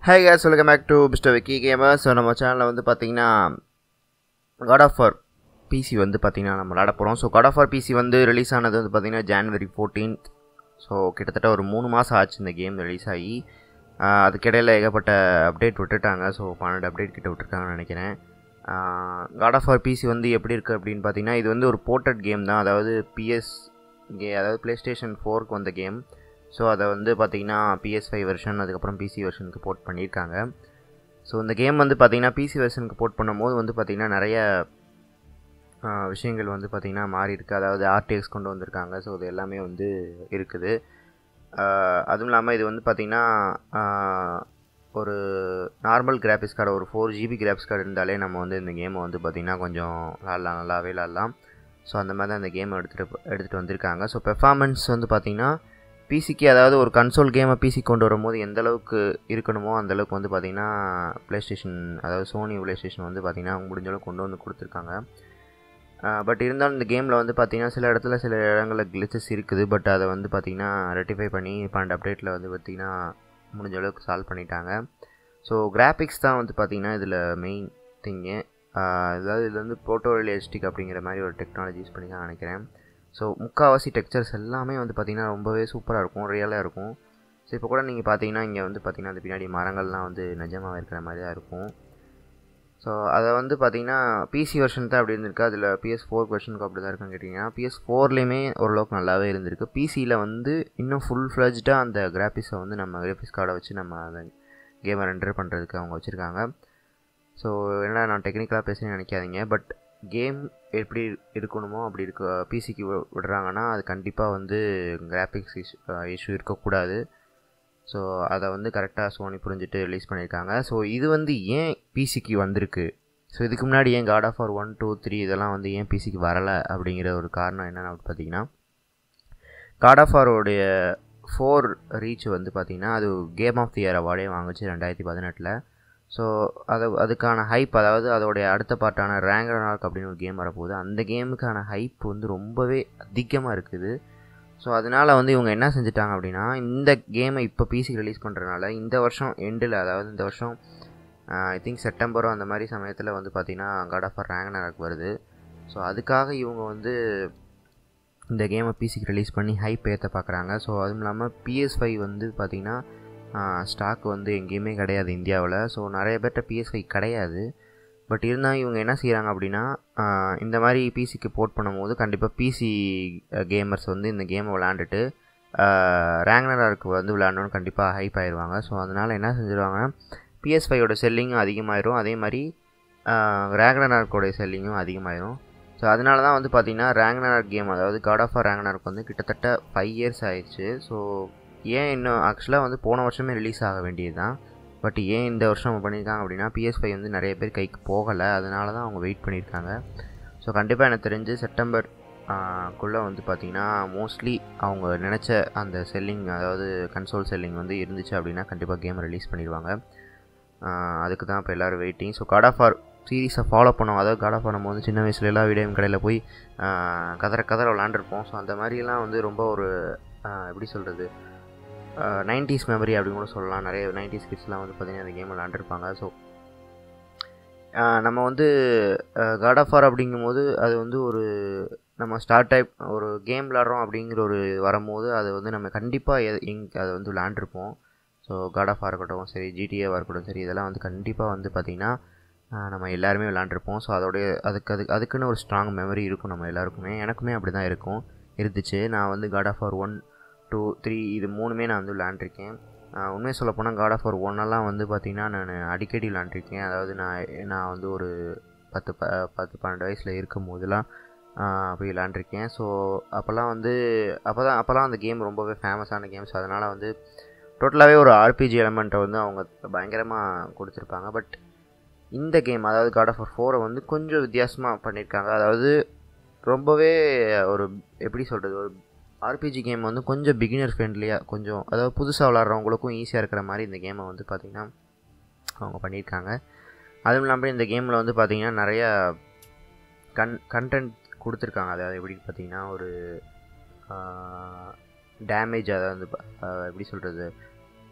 Hey guys welcome back to mister Vicky gamer so நம்ம சேனலில் வந்து பார்த்தீங்கன்னா காட் ஆஃப் வார் பிசி வந்து பார்த்தீங்கன்னா நம்ம விளாட போகிறோம் so God of War PC வந்து ரிலீஸ் ஆனது வந்து பார்த்தீங்கன்னா ஜான்வரி ஃபோர்டீன்த் ஸோ கிட்டத்தட்ட ஒரு மூணு மாதம் ஆச்சு இந்த கேம் ரிலீஸ் ஆகி ஆஹ் அதுக்கிடையில் ஏகப்பட்ட அப்டேட் விட்டுட்டாங்க ஸோ பன்னெண்டு அப்டேட் கிட்ட விட்டுருக்காங்கன்னு நினைக்கிறேன் காட் ஆஃப் வார் பிசி வந்து எப்படி இருக்குது அப்படின்னு பார்த்தீங்கன்னா இது வந்து ஒரு போர்ட்டட் கேம் தான் அதாவது பிஎஸ் கே அதாவது ப்ளே ஸ்டேஷன் ஃபோருக்கு வந்த கேம் ஸோ அதை வந்து பார்த்தீங்கன்னா பிஎஸ் ஃபைவ் வெர்ஷன் அதுக்கப்புறம் பிசி வெர்ஷனுக்கு போர்ட் பண்ணியிருக்காங்க ஸோ இந்த கேம் வந்து பார்த்தீங்கன்னா பிசி வெர்ஷனுக்கு போர்ட் பண்ணும்போது வந்து பார்த்தீங்கன்னா நிறைய ஆஹ், விஷயங்கள் வந்து பார்த்திங்கன்னா மாறி இருக்கு அதாவது ஆர்டிஎக்ஸ் கொண்டு வந்திருக்காங்க ஸோ இது எல்லாமே வந்து இருக்குது ஆஹ், அதுவும் இல்லாமல் இது வந்து பார்த்திங்கன்னா ஆஹ், ஒரு நார்மல் கிராஃபிக்ஸ் கார்டு ஒரு ஃபோர் ஜிபி கிராஃபிக்ஸ் கார்டு இருந்தாலே நம்ம வந்து இந்த கேமை வந்து பார்த்திங்கன்னா கொஞ்சம் விளாட்லாம் நல்லாவே விளாட்லாம் ஸோ அந்த மாதிரி தான் இந்த கேமை எடுத்துகிட்டு எடுத்துகிட்டு வந்திருக்காங்க ஸோ பெர்ஃபார்மன்ஸ் வந்து பார்த்திங்கன்னா பிசிக்கு அதாவது ஒரு கன்சோல் கேமை பிசி கொண்டு வரும்போது எந்த அளவுக்கு இருக்கணுமோ அந்த அளவுக்கு வந்து பார்த்திங்கன்னா ப்ளே ஸ்டேஷன் அதாவது சோனி ப்ளே ஸ்டேஷன் வந்து பார்த்திங்கன்னா முடிஞ்ச அளவுக்கு கொண்டு வந்து கொடுத்துருக்காங்க பட் இருந்தாலும் இந்த கேமில் வந்து பார்த்திங்கன்னா சில இடத்துல சில இடங்களில் கிளிச்சஸ் இருக்குது பட் அதை வந்து பார்த்திங்கன்னா ரெட்டிஃபை பண்ணி பன்னெண்டு அப்டேட்டில் வந்து பார்த்திங்கன்னா முடிஞ்ச அளவுக்கு சால்வ் பண்ணிட்டாங்க ஸோ கிராஃபிக்ஸ் தான் வந்து பார்த்திங்கன்னா இதில் மெயின் திங்கு அதாவது இது வந்து போட்டோரியலிஸ்டிக் அப்படிங்கிற மாதிரி ஒரு டெக்னாலஜி யூஸ் பண்ணி தான் நினைக்கிறேன் ஸோ முக்கால்வாசி டெக்ஸ்சர்ஸ் எல்லாமே வந்து பார்த்திங்கன்னா ரொம்பவே சூப்பராக இருக்கும் ரியலாக இருக்கும் ஸோ இப்போ கூட நீங்கள் பார்த்தீங்கன்னா இங்கே வந்து பார்த்திங்கன்னா அந்த பின்னாடி மரங்கள்லாம் வந்து நிஜமாக இருக்கிற மாதிரி தான் இருக்கும் ஸோ அதை வந்து பார்த்தீங்கன்னா பிசி வெர்ஷன் தான் அப்படி இருந்திருக்கு அதில் பிஎஸ் ஃபோர் வெர்ஷனுக்கு அப்படி தான் இருக்குன்னு கேட்டிங்கன்னா பிஎஸ் ஃபோர்லேயுமே ஓரளவுக்கு நல்லாவே இருந்திருக்கு பிசியில் வந்து இன்னும் ஃபுல் ஃப்ளஜ்டாக அந்த கிராஃபிக்ஸை வந்து நம்ம கிராஃபிக்ஸ் கார்டை வச்சு நம்ம அந்த கேமை ரெண்டர் பண்ணுறதுக்கு அவங்க வச்சுருக்காங்க ஸோ என்ன நான் டெக்னிக்கலாக பேசுகிறேன்னு நினைக்காதீங்க பட் கேம் எப்படி இருக்கணுமோ அப்படி இருக்க பிசிக்கு விடுறாங்கன்னா அது கண்டிப்பாக வந்து கிராஃபிக்ஸ் இஷ்யூ இஷ்யூ இருக்கக்கூடாது ஸோ அதை வந்து கரெக்டாக சோனி புரிஞ்சுட்டு ரிலீஸ் பண்ணியிருக்காங்க ஸோ இது வந்து ஏன் பிசிக்கு வந்திருக்கு ஸோ இதுக்கு முன்னாடி ஏன் God of War one two three இதெல்லாம் வந்து ஏன் பிசிக்கு வரலை அப்படிங்கிற ஒரு காரணம் என்னென்னு பார்த்தீங்கன்னா காட் ஆஃப் ஆரோடைய ஃபோர் ரீச் வந்து பார்த்திங்கன்னா அது கேம் ஆஃப் தி இயர் அவார்டே வாங்குச்சு ரெண்டாயிரத்தி பதினெட்டில் ஸோ அது அதுக்கான ஹைப் அதாவது அதோடைய அடுத்த பார்ட்டான ரேங்கனார்க் அப்படின்னு ஒரு கேம் வரப்போகுது அந்த கேமுக்கான ஹைப் வந்து ரொம்பவே அதிகமாக இருக்குது ஸோ அதனால் வந்து இவங்க என்ன செஞ்சுட்டாங்க அப்படின்னா இந்த கேமை இப்போ பிசிக்கு ரிலீஸ் பண்ணுறதுனால இந்த வருஷம் எண்டில் அதாவது இந்த வருஷம் ஐ திங்க் செப்டம்பரோ அந்த மாதிரி சமயத்தில் வந்து பார்த்திங்கன்னா காட் ஆஃப் ஆர் ரேங்கனார்க் வருது ஸோ அதுக்காக இவங்க வந்து இந்த கேமை பிசிக்கு ரிலீஸ் பண்ணி ஹைப் ஏற்ற பார்க்குறாங்க ஸோ அதுவும் இல்லாமல் பிஎஸ் ஃபைவ் வந்து பார்த்திங்கன்னா ஸ்டாக் வந்து எங்கேயுமே கிடையாது இந்தியாவில் ஸோ நிறைய பேர்கிட்ட பிஎஸ் ஃபைவ் கிடையாது பட் இருந்தாலும் இவங்க என்ன செய்கிறாங்க அப்படின்னா ஆஹ் இந்த மாதிரி பிசிக்கு போர்ட் பண்ணும்போது கண்டிப்பாக பிசி கேமர்ஸ் வந்து இந்த கேமை விளாண்டுட்டு ரேங்னராருக்கு வந்து விளாடணுன்னு கண்டிப்பாக ஹைப் ஆயிடுவாங்க ஸோ அதனால் என்ன செஞ்சுருவாங்கன்னா பிஎஸ் ஃபைவோட செல்லிங்கும் அதிகமாயிரும் அதே மாதிரி ரேங்னரார்க்கோடைய செல்லிங்கும் அதிகமாயிரும் ஸோ அதனால தான் வந்து பார்த்திங்கன்னா ரேங்னரார்க் கேம் அதாவது காட் ஆஃப் ஆர் ரேங்னரார்க் வந்து கிட்டத்தட்ட ஃபைவ் இயர்ஸ் ஆயிடுச்சு ஸோ ஏன் இன்னும் ஆக்சுவலாக வந்து போன வருஷமே ரிலீஸ் ஆக வேண்டியது தான் பட் ஏன் இந்த வருஷம் பண்ணியிருக்காங்க அப்படின்னா பிஎஸ் ஃபைவ் வந்து நிறைய பேர் கைக்கு போகலை அதனால தான் அவங்க வெயிட் பண்ணியிருக்காங்க ஸோ கண்டிப்பாக எனக்கு தெரிஞ்சு செப்டம்பர் குள்ளே வந்து பார்த்திங்கன்னா மோஸ்ட்லி அவங்க நினச்ச அந்த செல்லிங் அதாவது கன்சோல் செல்லிங் வந்து இருந்துச்சு அப்படின்னா கண்டிப்பாக கேம் ரிலீஸ் பண்ணிடுவாங்க ஆஹ் அதுக்கு தான் இப்போ எல்லோரும் waiting so God of War சீரீஸை ஃபாலோ பண்ணோம் அதாவது காட் ஆஃப் ஆர் நம்ம வந்து சின்ன வயசுல எல்லாம் வீடியோ கடையில் போய் ஆஹ் கதற கதற விளாண்டுருப்போம் ஸோ அந்த மாதிரிலாம் வந்து ரொம்ப ஒரு ஆஹ் எப்படி சொல்கிறது நைன்டிஸ் மெமரி அப்படின்னு கூட சொல்லலாம் நிறைய நைன்டிஸ் கிட்ஸ்லாம் வந்து பார்த்திங்கன்னா அந்த கேம் விளாண்டுருப்பாங்க ஸோ நம்ம வந்து காட் ஆஃப் ஆர் அப்படிங்கும்போது அது வந்து ஒரு நம்ம ஸ்டார்ட் டைப் ஒரு கேம் விளாட்றோம் அப்படிங்கிற ஒரு வரும்போது அது வந்து நம்ம கண்டிப்பாக எங் அதை வந்து விளாண்டுருப்போம் ஸோ காட் ஆஃப் ஆர் இருக்கட்டும் சரி ஜிடிஏவாக இருக்கட்டும் சரி இதெல்லாம் வந்து கண்டிப்பாக வந்து பார்த்திங்கன்னா ஆஹ் நம்ம எல்லாருமே விளாண்டுருப்போம் ஸோ அதோடைய அதுக்கு அது அதுக்குன்னு ஒரு ஸ்ட்ராங் மெமரி இருக்கும் நம்ம எல்லாருக்குமே எனக்குமே அப்படி தான் இருக்கும் இருந்துச்சு நான் வந்து God of War one two three இது மூணுமே நான் வந்து விளாண்டுருக்கேன் உண்மையை சொல்ல போனால் காட் ஆஃப் ஆர் ஒன்னெல்லாம் வந்து பார்த்திங்கன்னா நான் அடிக்கடி விளாண்டுருக்கேன் அதாவது நான் நான் வந்து ஒரு பத்து ப பத்து பன்னெண்டு வயசில் இருக்கும் போதெல்லாம் ஆஹ் போய் விளாண்டுருக்கேன் ஸோ அப்போல்லாம் வந்து அப்போ தான் அப்போல்லாம் அந்த கேம் ரொம்பவே ஃபேமஸான கேம்ஸ் அதனால் வந்து டோட்டலாகவே ஒரு ஆர்பிஜி எலமெண்ட்டை வந்து அவங்க பயங்கரமாக கொடுத்துருப்பாங்க பட் இந்த கேம் அதாவது காட் ஆஃப் ஆர் ஃபோரை வந்து கொஞ்சம் வித்தியாசமாக பண்ணியிருக்காங்க அதாவது ரொம்பவே ஒரு எப்படி சொல்கிறது ஒரு ஆர்பிஜி கேம் வந்து கொஞ்சம் பிகினர் ஃப்ரெண்ட்லியாக கொஞ்சம் அதாவது புதுசாக விளாட்றவங்களுக்கும் ஈஸியாக இருக்கிற மாதிரி இந்த கேமை வந்து பார்த்திங்கன்னா அவங்க பண்ணியிருக்காங்க அதுவும் இல்லாமல் இந்த கேமில் வந்து பார்த்திங்கன்னா நிறையா கன் கண்டென்ட் கொடுத்துருக்காங்க அதாவது எப்படி பார்த்திங்கன்னா ஒரு டேமேஜ் அதாவது வந்து ப- ஆஹ் எப்படி சொல்கிறது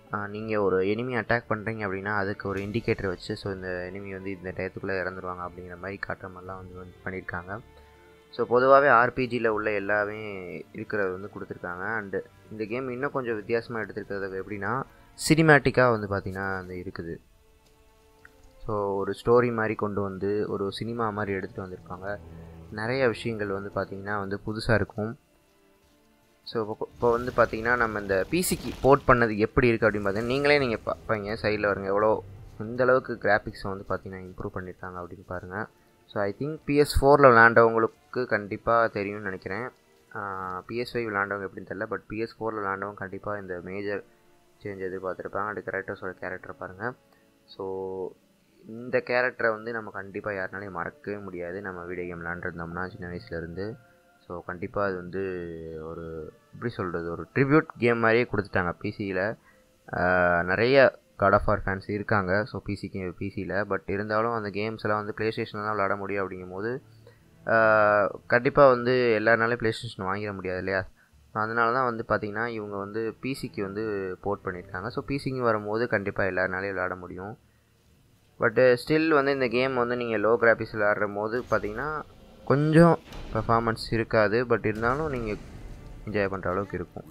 நீங்கள் ஒரு எனிமி அட்டாக் பண்ணுறீங்க அப்படின்னா அதுக்கு ஒரு இண்டிகேட்டர் வச்சு ஸோ இந்த எனிமி வந்து இந்த டயத்துக்குள்ளே இறந்துருவாங்க அப்படிங்கிற மாதிரி காட்டுற மாதிரிலாம் வந்து வந்து பண்ணியிருக்காங்க ஸோ பொதுவாகவே ஆர்பிஜியில் உள்ள எல்லாமே இருக்கிறது வந்து கொடுத்துருக்காங்க அண்டு இந்த கேம் இன்னும் கொஞ்சம் வித்தியாசமாக எடுத்துருக்கிறது எப்படின்னா சினிமேட்டிக்காக வந்து பார்த்திங்கன்னா அந்த இருக்குது ஸோ ஒரு ஸ்டோரி மாதிரி கொண்டு வந்து ஒரு சினிமா மாதிரி எடுத்துகிட்டு வந்திருப்பாங்க நிறைய விஷயங்கள் வந்து பார்த்திங்கன்னா வந்து புதுசாக இருக்கும் ஸோ இப்போ வந்து பார்த்தீங்கன்னா நம்ம இந்த பிசிக்கு போர்ட் பண்ணது எப்படி இருக்குது அப்படின்னு பார்த்தீங்கன்னா நீங்களே நீங்கள் பார்ப்பீங்க சைடில் வருங்க எவ்வளோ இந்த அளவுக்கு கிராஃபிக்ஸை வந்து பார்த்தீங்கன்னா இம்ப்ரூவ் பண்ணியிருக்காங்க அப்படின்னு பாருங்கள் ஸோ ஐ திங்க் பிஎஸ் ஃபோரில் விளாண்டவங்களுக்கு கண்டிப்பாக தெரியும்னு நினைக்கிறேன் பிஎஸ் ஃபைவ் விளாண்டவங்க எப்படின்னு தெரியல பட் பிஎஸ் ஃபோரில் விளாண்டவங்க கண்டிப்பாக இந்த மேஜர் சேஞ்ச் எதிர்பார்த்துருப்பாங்க அந்த கேரக்டர்ஸோட கேரக்டர் பாருங்கள் ஸோ இந்த கேரக்டரை வந்து நம்ம கண்டிப்பாக யாருனாலையும் மறக்கவே முடியாது நம்ம வீடியோ கேம் விளாண்டுருந்தோம்னா சின்ன வயசுலேருந்து ஸோ கண்டிப்பாக அது வந்து ஒரு எப்படி சொல்கிறது ஒரு ட்ரிபியூட் கேம் மாதிரியே கொடுத்துட்டாங்க பிசியில் நிறைய காட் ஆஃப் ஆர் ஃபேன்ஸ் இருக்காங்க ஸோ பிசிக்கு பிசியில் பட் இருந்தாலும் அந்த கேம்ஸ் எல்லாம் வந்து ப்ளே ஸ்டேஷனில் தான் விளாட முடியும் அப்படிங்கும்போது கண்டிப்பாக வந்து எல்லாருனாலும் ப்ளே ஸ்டேஷன் வாங்கிட முடியாது இல்லையா ஸோ அதனால தான் வந்து பார்த்திங்கன்னா இவங்க வந்து பிசிக்கு வந்து போர்ட் பண்ணியிருக்காங்க ஸோ பிசிக்கு வரும்போது கண்டிப்பாக எல்லாருனாலையும் விளாட முடியும் பட்டு ஸ்டில் வந்து இந்த கேம் வந்து நீங்கள் லோ கிராஃபிக்ஸ் விளாடுற போது பார்த்தீங்கன்னா கொஞ்சம் பெர்ஃபார்மன்ஸ் இருக்காது பட் இருந்தாலும் நீங்கள் என்ஜாய் பண்ணுற அளவுக்கு இருக்கும்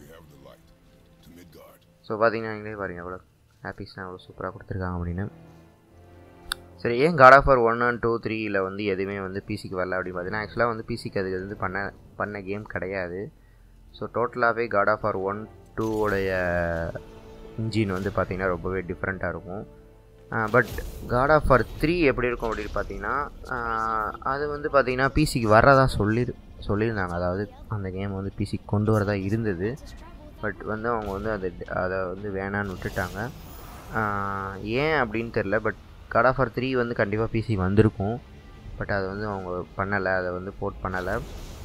ஸோ பார்த்தீங்கன்னா நீங்களே பாருங்கள் எவ்வளோ ஹாப்பிஸ்னால் எவ்வளோ சூப்பராக கொடுத்துருக்காங்க அப்படின்னு சரி ஏன் God of War one and two த்ரீயில் வந்து எதுவுமே வந்து பிசிக்கு வரல அப்படின்னு பார்த்தீங்கன்னா ஆக்சுவலாக வந்து பிசிக்கு அது வந்து பண்ண பண்ண கேம் கிடையாது ஸோ டோட்டலாகவே காட் ஆஃப் ஆர் ஒன் டூவோடைய இன்ஜின் வந்து பார்த்திங்கன்னா ரொம்பவே டிஃப்ரெண்ட்டாக இருக்கும் but God of War three எப்படி இருக்கும் அப்படின்னு பார்த்தீங்கன்னா அது வந்து பார்த்திங்கன்னா பிசிக்கு வர்றதா சொல்லி சொல்லியிருந்தாங்க அதாவது அந்த கேம் வந்து பிசிக்கு கொண்டு வரதா இருந்தது பட் வந்து அவங்க வந்து அதை அதை வந்து வேணான்னு விட்டுட்டாங்க ஏன் அப்படின்னு தெரில but God of War three வந்து கண்டிப்பாக பிசி வந்திருக்கும் பட் அதை வந்து அவங்க பண்ணலை அதை வந்து போர்ட் பண்ணலை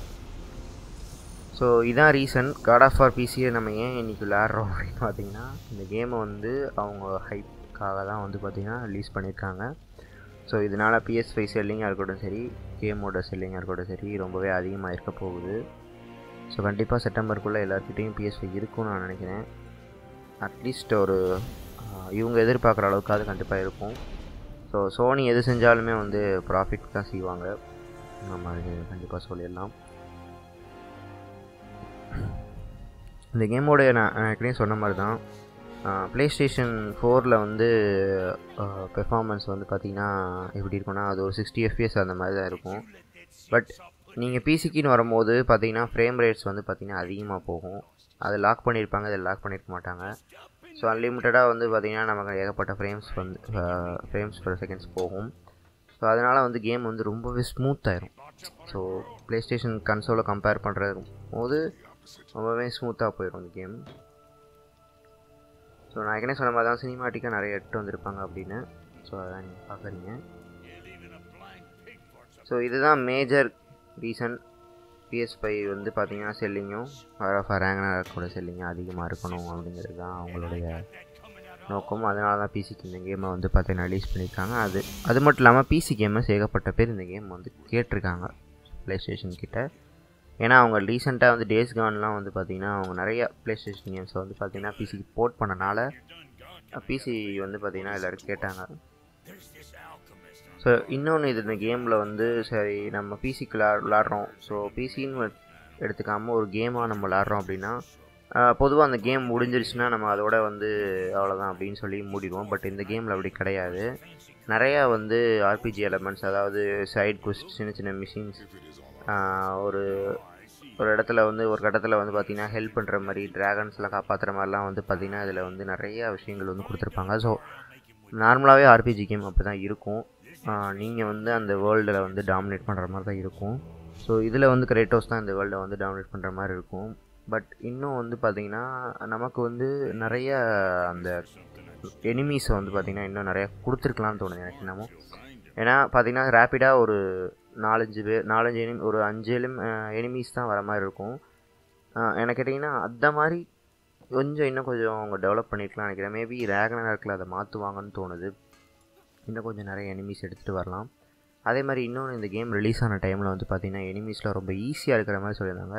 ஸோ இதான் ரீசன் காட் ஆஃப் ஆர் பிசியை நம்ம ஏன் இன்றைக்கி விளாட்றோம் அப்படின்னு பார்த்தீங்கன்னா இந்த கேமை வந்து அவங்க ஹைப்காக தான் வந்து பார்த்திங்கன்னா ரிலீஸ் பண்ணியிருக்காங்க ஸோ இதனால் பிஎஸ் ஃபைவ் செல்லிங்காக இருக்கட்டும் சரி கேமோட செல்லிங்காக இருக்கட்டும் சரி ரொம்பவே அதிகமாக இருக்க போகுது ஸோ கண்டிப்பாக செப்டம்பருக்குள்ளே எல்லாருக்கிட்டேயும் பிஎஸ் ஃபைவ் இருக்கும்னு நான் நினைக்கிறேன் அட்லீஸ்ட் ஒரு இவங்க எதிர்பார்க்குற அளவுக்காவது கண்டிப்பாக இருக்கும் ஸோ சோனி எது செஞ்சாலுமே வந்து ப்ராஃபிட் தான் செய்வாங்க நம்ம அது கண்டிப்பாக சொல்லிடலாம் இந்த கேமோடைய நான் ஏற்கனவே சொன்ன மாதிரி தான் ப்ளே ஸ்டேஷன் ஃபோரில் வந்து பெர்ஃபார்மன்ஸ் வந்து பார்த்திங்கன்னா எப்படி இருக்கும்னா அது ஒரு சிக்ஸ்டி எஃப்பிஎஸ் அந்த மாதிரி தான் இருக்கும் பட் நீங்கள் பிசிக்குன்னு வரும்போது பார்த்தீங்கன்னா ஃப்ரேம் ரேட்ஸ் வந்து பார்த்திங்கன்னா அதிகமாக போகும் அது லாக் பண்ணியிருப்பாங்க அதை லாக் பண்ணியிருக்க மாட்டாங்க ஸோ அன்லிமிட்டடாக வந்து பார்த்திங்கன்னா நமக்கு ஏகப்பட்ட ஃப்ரேம்ஸ் வந்து ஃப்ரேம்ஸ் பர் செகண்ட்ஸ் போகும் ஸோ அதனால் வந்து கேம் வந்து ரொம்பவே ஸ்மூத் ஆயிரும் ஸோ ப்ளே ஸ்டேஷன் கன்சோலை கம்பேர் பண்ணுற போது ரொம்பவே ஸ்மூத்தாக போயிடும் அந்த கேம் ஸோ நான் ஏற்கனவே சொன்ன மாதிரி தான் சினிமாட்டிக்காக நிறைய எடுத்து வந்திருப்பாங்க அப்படின்னு ஸோ அதான் நீங்கள் பார்க்குறீங்க ஸோ இதுதான் மேஜர் ரீசன் பிஎஸ் ஃபைவ் வந்து பார்த்தீங்கன்னா செல்லிங்கும் ஆஃப் ரேங்கனோட செல்லிங்கும் அதிகமாக இருக்கணும் அப்படிங்கிறது தான் அவங்களுடைய நோக்கம் அதனால தான் பிசிக்கு இந்த கேமை வந்து பார்த்தீங்கன்னா ரிலீஸ் பண்ணியிருக்காங்க அது அது மட்டும் இல்லாமல் பிசி கேமர்ஸ் ஏகப்பட்ட பேர் இந்த கேம் வந்து கேட்டிருக்காங்க ப்ளே ஸ்டேஷன் கிட்ட ஏன்னா அவங்க ரீசெண்டாக வந்து டேஸ் கான்லாம் வந்து பார்த்திங்கன்னா அவங்க நிறைய ப்ளே ஸ்டேஷன் கேம்ஸை வந்து பார்த்திங்கன்னா பிசிக்கு போர்ட் பண்ணனால பிசி வந்து பார்த்திங்கன்னா எல்லோரும் கேட்டாங்க ஸோ இன்னொன்று இது இந்த கேமில் வந்து சரி நம்ம பிசிக்கு விளா விளாட்றோம் ஸோ பிசின்னு எடுத்துக்காமல் ஒரு கேமாக நம்ம விளாட்றோம் அப்படின்னா பொதுவாக அந்த கேம் முடிஞ்சிருச்சுன்னா நம்ம அதோட வந்து அவ்வளோதான் அப்படின்னு சொல்லி மூடிடுவோம் பட் இந்த கேமில் அப்படி கிடையாது நிறையா வந்து ஆர்பிஜி எலமெண்ட்ஸ் அதாவது சைட் குஸ்ட் சின்ன சின்ன மிஷின்ஸ் ஒரு ஒரு இடத்துல வந்து ஒரு கட்டத்தில் வந்து பார்த்திங்கன்னா ஹெல்ப் பண்ணுற மாதிரி ட்ராகன்ஸ்லாம் காப்பாற்றுற மாதிரிலாம் வந்து பார்த்திங்கன்னா இதில் வந்து நிறையா விஷயங்கள் வந்து கொடுத்துருப்பாங்க ஸோ நார்மலாகவே ஆர்பிஜி கேம் அப்படி தான் இருக்கும் நீங்கள் வந்து அந்த வேர்ல்டில் வந்து டாமினேட் பண்ணுற மாதிரி தான் இருக்கும் ஸோ இதில் வந்து கிரேட்டோஸ் தான் இந்த வேர்ல்டை வந்து டாமினேட் பண்ணுற மாதிரி இருக்கும் பட் இன்னும் வந்து பார்த்திங்கன்னா நமக்கு வந்து நிறைய அந்த எனிமீஸை வந்து பார்த்திங்கன்னா இன்னும் நிறையா கொடுத்துருக்கலாம்னு தோணுது எனக்கு என்னமோ ஏன்னா பார்த்திங்கன்னா ரேப்பிடாக ஒரு நாலஞ்சு பேர் நாலஞ்சு எனிமி ஒரு அஞ்சு எலிம் எனிமீஸ் தான் வர மாதிரி இருக்கும் எனக்கு கேட்டிங்கன்னா அந்த மாதிரி கொஞ்சம் இன்னும் கொஞ்சம் அவங்க டெவலப் பண்ணியிருக்கலாம் நினைக்கிறேன் மேபி ரேகன நேரத்தில் அதை மாற்றுவாங்கன்னு தோணுது இன்னும் கொஞ்சம் நிறைய எனிமீஸ் எடுத்துகிட்டு வரலாம் அதே மாதிரி இன்னொன்று இந்த கேம் ரிலீஸ் ஆன டைமில் வந்து பார்த்திங்கன்னா எனிமீஸில் ரொம்ப ஈஸியாக இருக்கிற மாதிரி சொல்லியிருந்தாங்க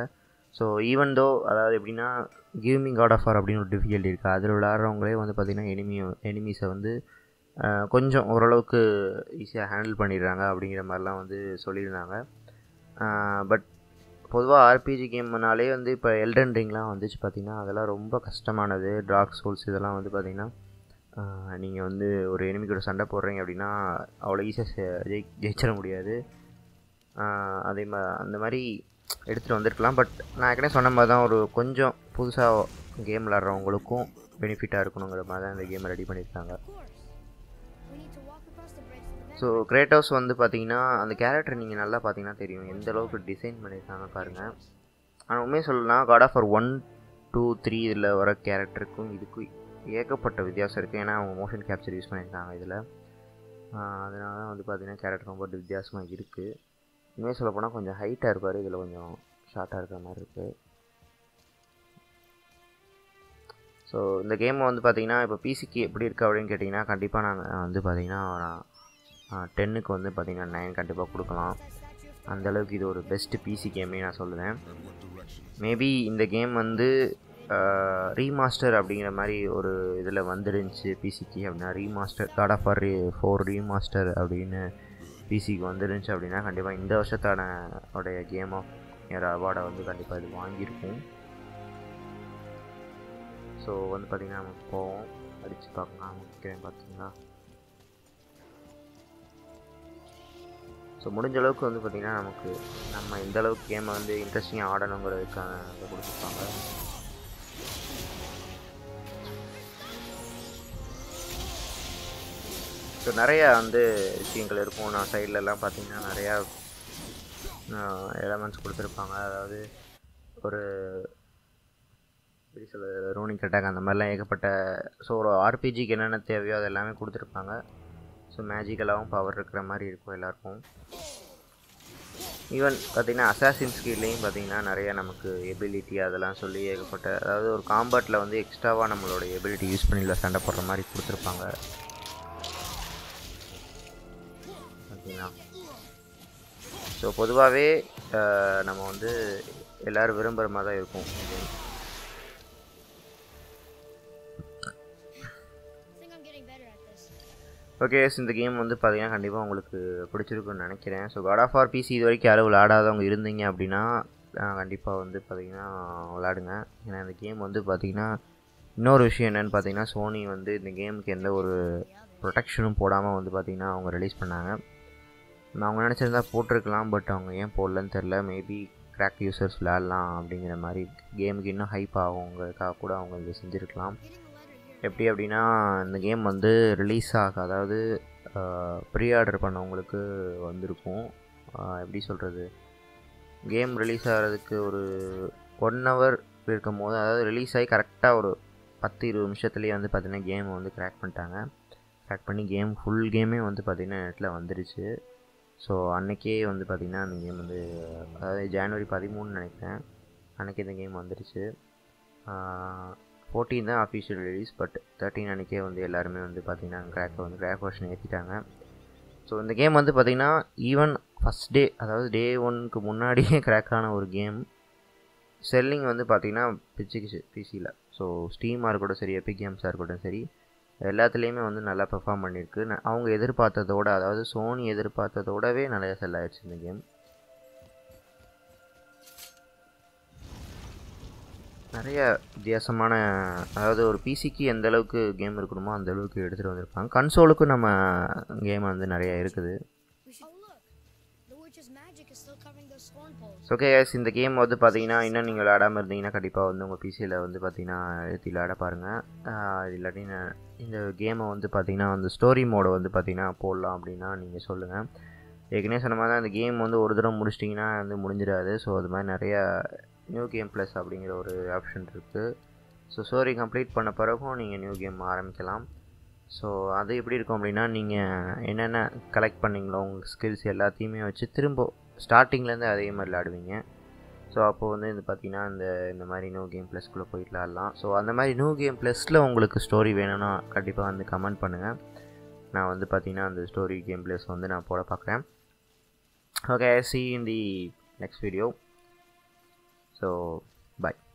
ஸோ ஈவன் தோ அதாவது எப்படின்னா கேமிங் காட் ஆஃப் ஆர் அப்படின்னு ஒரு டிஃபிகல்ட்டி இருக்குது அதில் விளாட்றவங்களே வந்து பார்த்திங்கன்னா எனிமி எனிமீஸை வந்து அஹ், கொஞ்சம் ஓரளவுக்கு ஈஸியாக ஹேண்டில் பண்ணிடுறாங்க அப்படிங்கிற மாதிரிலாம் வந்து சொல்லியிருந்தாங்க பட் பொதுவாக ஆர்பிஜி கேம்னாலே வந்து இப்போ எல்டன் ரிங்லாம் வந்துச்சு பார்த்திங்கன்னா அதெல்லாம் ரொம்ப கஷ்டமானது டார்க் சோல்ஸ் இதெல்லாம் வந்து பார்த்திங்கன்னா நீங்கள் வந்து ஒரு enemy கூட சண்டை போடுறீங்க அப்படின்னா அவ்வளோ ஈஸியாக ஜெயி ஜெயிச்சிட முடியாது ஆஹ் அதே மா அந்த மாதிரி எடுத்துகிட்டு வந்திருக்கலாம் பட் நான் ஏற்கனவே சொன்ன மாதிரி தான் ஒரு கொஞ்சம் புதுசாக கேம் விளாட்றவங்களுக்கும் பெனிஃபிட்டாக இருக்கணுங்கிற மாதிரி தான் இந்த கேமை ரெடி பண்ணியிருக்காங்க We need to walk across the bridge to the so Kratos வந்து பார்த்தீங்கன்னா அந்த கேரக்டர் நீங்கள் நல்லா பார்த்தீங்கன்னா தெரியும் எந்த அளவுக்கு டிசைன் பண்ணியிருக்காங்க பாருங்கள் ஆனால் உண்மையை சொல்லலாம் God of one two three இதில் வர கேரக்டருக்கும் இதுக்கும் ஏகப்பட்ட வித்தியாசம் இருக்குது ஏன்னா அவங்க மோஷன் கேப்சர் யூஸ் பண்ணியிருக்காங்க இதில் அதனால தான் வந்து பார்த்தீங்கன்னா கேரக்டர் ரொம்ப வித்தியாசமாக இருக்குது உண்மையை சொல்ல போனால் கொஞ்சம் ஹைட்டாக இருப்பார் இதில் கொஞ்சம் ஷார்ட்டாக இருக்கிற மாதிரி இருக்குது ஸோ இந்த கேமை வந்து பார்த்தீங்கன்னா இப்போ பிசிக்கு எப்படி இருக்குது அப்படின்னு கேட்டிங்கன்னா கண்டிப்பாக நாங்கள் வந்து பார்த்தீங்கன்னா டென்னுக்கு வந்து பார்த்தீங்கன்னா நைன் கண்டிப்பாக கொடுக்கலாம் அந்த அளவுக்கு இது ஒரு பெஸ்ட் பிசி கேமே நான் சொல்லுவேன் மேபி இந்த கேம் வந்து ரீமாஸ்டர் அப்படிங்கிற மாதிரி ஒரு இதில் வந்துருந்துச்சு பிசிக்கு அப்படின்னா remaster God of War four remaster அப்படின்னு பிசிக்கு வந்துருந்துச்சு அப்படின்னா கண்டிப்பாக இந்த வருஷத்தான உடைய கேம் ஆஃப் இயர் அவார்டை வந்து கண்டிப்பாக இது வாங்கியிருக்கும் ஸோ வந்து பார்த்திங்கன்னா நம்ம போவோம் அடித்து பார்க்கலாம் கேம் பார்த்தீங்களா ஸோ முடிஞ்ச அளவுக்கு வந்து பார்த்திங்கன்னா நமக்கு நம்ம எந்த அளவுக்கு கேமை வந்து இன்ட்ரெஸ்டிங்காக ஆடணுங்கிறதுக்கான இதை கொடுத்துருப்பாங்க ஸோ நிறையா வந்து விஷயங்கள் இருக்கும் நான் சைட்லலாம் பார்த்தீங்கன்னா நிறையா எலமெண்ட்ஸ் கொடுத்துருப்பாங்க அதாவது ஒரு எப்படி சொல்ல ரோனிங் அட்டாக் அந்த மாதிரிலாம் ஏகப்பட்ட ஸோ ஒரு ஆர்பிஜிக்கு என்னென்ன தேவையோ அது எல்லாமே கொடுத்துருப்பாங்க ஸோ மேஜிக்கலாகவும் பவர் இருக்கிற மாதிரி இருக்கும் எல்லாருக்கும் ஈவன் பார்த்தீங்கன்னா அசாசின் ஸ்கீல்லையும் பார்த்தீங்கன்னா நிறைய நமக்கு எபிலிட்டி அதெல்லாம் சொல்லி ஏகப்பட்ட அதாவது ஒரு காம்பேட்டில் வந்து எக்ஸ்ட்ராவாக நம்மளோட எபிலிட்டி யூஸ் பண்ணி இல்லை சண்டை போடுற மாதிரி கொடுத்துருப்பாங்க பார்த்தீங்கன்னா ஸோ பொதுவாகவே நம்ம வந்து எல்லோரும் விரும்புகிற மாதிரி தான் இருக்கும் இந்த game. I think I'm getting better at this. Okay இந்த கேம் வந்து பார்த்தீங்கன்னா கண்டிப்பாக உங்களுக்கு பிடிச்சிருக்குன்னு நினைக்கிறேன் so God of War PC இது வரைக்கும் யாரும் விளையாடாதவங்க இருந்தீங்க அப்படின்னா கண்டிப்பாக வந்து பார்த்தீங்கன்னா விளையாடுங்க ஏன்னா இந்த கேம் வந்து பார்த்தீங்கன்னா இன்னொரு விஷயம் என்னென்னு பார்த்தீங்கன்னா சோனி வந்து இந்த கேமுக்கு எந்த ஒரு ப்ரொடெக்ஷனும் போடாமல் வந்து பார்த்தீங்கன்னா அவங்க ரிலீஸ் பண்ணாங்க நான் அவங்க நினச்சிருந்தா போட்டிருக்கலாம் பட் அவங்க ஏன் போடலன்னு தெரில மேபி கிராக் யூசர்ஸ் விளையாடலாம் அப்படிங்கிற மாதிரி கேமுக்கு இன்னும் ஹைப் ஆகுங்கிறதுக்காக கூட அவங்க இதை செஞ்சுருக்கலாம் Getting a letter here. எப்படி அப்படின்னா இந்த கேம் வந்து ரிலீஸ் ஆக அதாவது ப்ரீ ஆர்டர் பண்ணவங்களுக்கு வந்திருக்கும் ஆஹ் எப்படி சொல்கிறது கேம் ரிலீஸ் ஆகிறதுக்கு ஒரு ஒன் ஹவர் இருக்கும் போது அதாவது ரிலீஸ் ஆகி கரெக்டாக ஒரு பத்து இருபது நிமிஷத்துலேயே வந்து பார்த்திங்கன்னா கேம் வந்து கிராக் பண்ணிட்டாங்க கிராக் பண்ணி கேம் ஃபுல் கேமே வந்து பார்த்திங்கன்னா நெட்டில் வந்துருச்சு ஸோ அன்றைக்கே வந்து பார்த்திங்கன்னா அந்த கேம் வந்து அதாவது ஜனவரி பதிமூணுன்னு நினைக்கிறேன் அன்றைக்கி இந்த கேம் வந்துருச்சு ஃபோர்டீன் தான் அஃபிஷியல் ரிலீஸ் பட் தேர்ட்டின் அன்றைக்கே வந்து எல்லாருமே வந்து பார்த்திங்கன்னா கிராக்கை வந்து கிராக் வெர்ஷன் ஏற்றிட்டாங்க ஸோ இந்த கேம் வந்து பார்த்திங்கன்னா ஈவன் ஃபஸ்ட் டே அதாவது டே ஒன்க்கு முன்னாடியே கிராக் ஆன ஒரு கேம் செல்லிங் வந்து பார்த்திங்கன்னா பிச்சுக்குச்சு பிசியில் ஸோ ஸ்டீமாக இருக்கட்டும் சரி எபிக் கேம்ஸாக இருக்கட்டும் சரி எல்லாத்துலேயுமே வந்து நல்லா பெர்ஃபார்ம் பண்ணியிருக்கு ந- அவங்க எதிர்பார்த்ததோட அதாவது சோனி எதிர்பார்த்ததோடவே நிறைய செல் ஆயிடுச்சு இந்த கேம் நிறைய வித்தியாசமான அதாவது ஒரு பிசிக்கு எந்த அளவுக்கு கேம் இருக்கணுமோ அந்த அளவுக்கு எடுத்துகிட்டு வந்திருப்பாங்க கன்சோலுக்கும் நம்ம கேம் வந்து நிறைய இருக்குது We should. Oh look, the witch's magic is still covering those scorn poles. Okay guys இந்த கேம் வந்து பார்த்தீங்கன்னா இன்னும் நீங்கள் விளையாடாமல் இருந்தீங்கன்னா கண்டிப்பாக வந்து உங்கள் பிசியில் வந்து பார்த்தீங்கன்னா ஏற்றி விளையாட பாருங்கள் இல்லாட்டி நான் இந்த கேமை வந்து பார்த்தீங்கன்னா அந்த ஸ்டோரி மோடை வந்து பார்த்தீங்கன்னா போடலாம் அப்படின்னா நீங்கள் சொல்லுங்கள் ஏற்கனவே சொன்ன மாதிரி தான் இந்த கேம் வந்து ஒரு தடவை முடிச்சிட்டிங்கன்னா வந்து முடிஞ்சிடாது ஸோ அது மாதிரி நிறைய நியூ கேம் ப்ளஸ் அப்படிங்கிற ஒரு ஆப்ஷன் இருக்குது ஸோ ஸ்டோரி கம்ப்ளீட் பண்ண பிறகும் நீங்கள் நியூ கேம் ஆரம்பிக்கலாம் ஸோ அது எப்படி இருக்கும் அப்படின்னா நீங்கள் என்னென்ன கலெக்ட் பண்ணீங்களோ உங்கள் ஸ்கில்ஸ் எல்லாத்தையுமே வச்சு திரும்ப ஸ்டார்டிங்லேருந்து அதே மாதிரி விளாடுவீங்க ஸோ அப்போ வந்து இது பார்த்தீங்கன்னா இந்த இந்த மாதிரி நியூ கேம் ப்ளஸ்க்குள்ளே போயிட்டு விளாட்லாம் ஸோ அந்த மாதிரி நியூ கேம் ப்ளஸில் உங்களுக்கு ஸ்டோரி வேணும்னா கண்டிப்பாக வந்து கமெண்ட் பண்ணுங்கள் நான் வந்து பார்த்தீங்கன்னா அந்த ஸ்டோரி கேம் ப்ளஸ் வந்து நான் போட பார்க்குறேன் okay see in the next video so so bye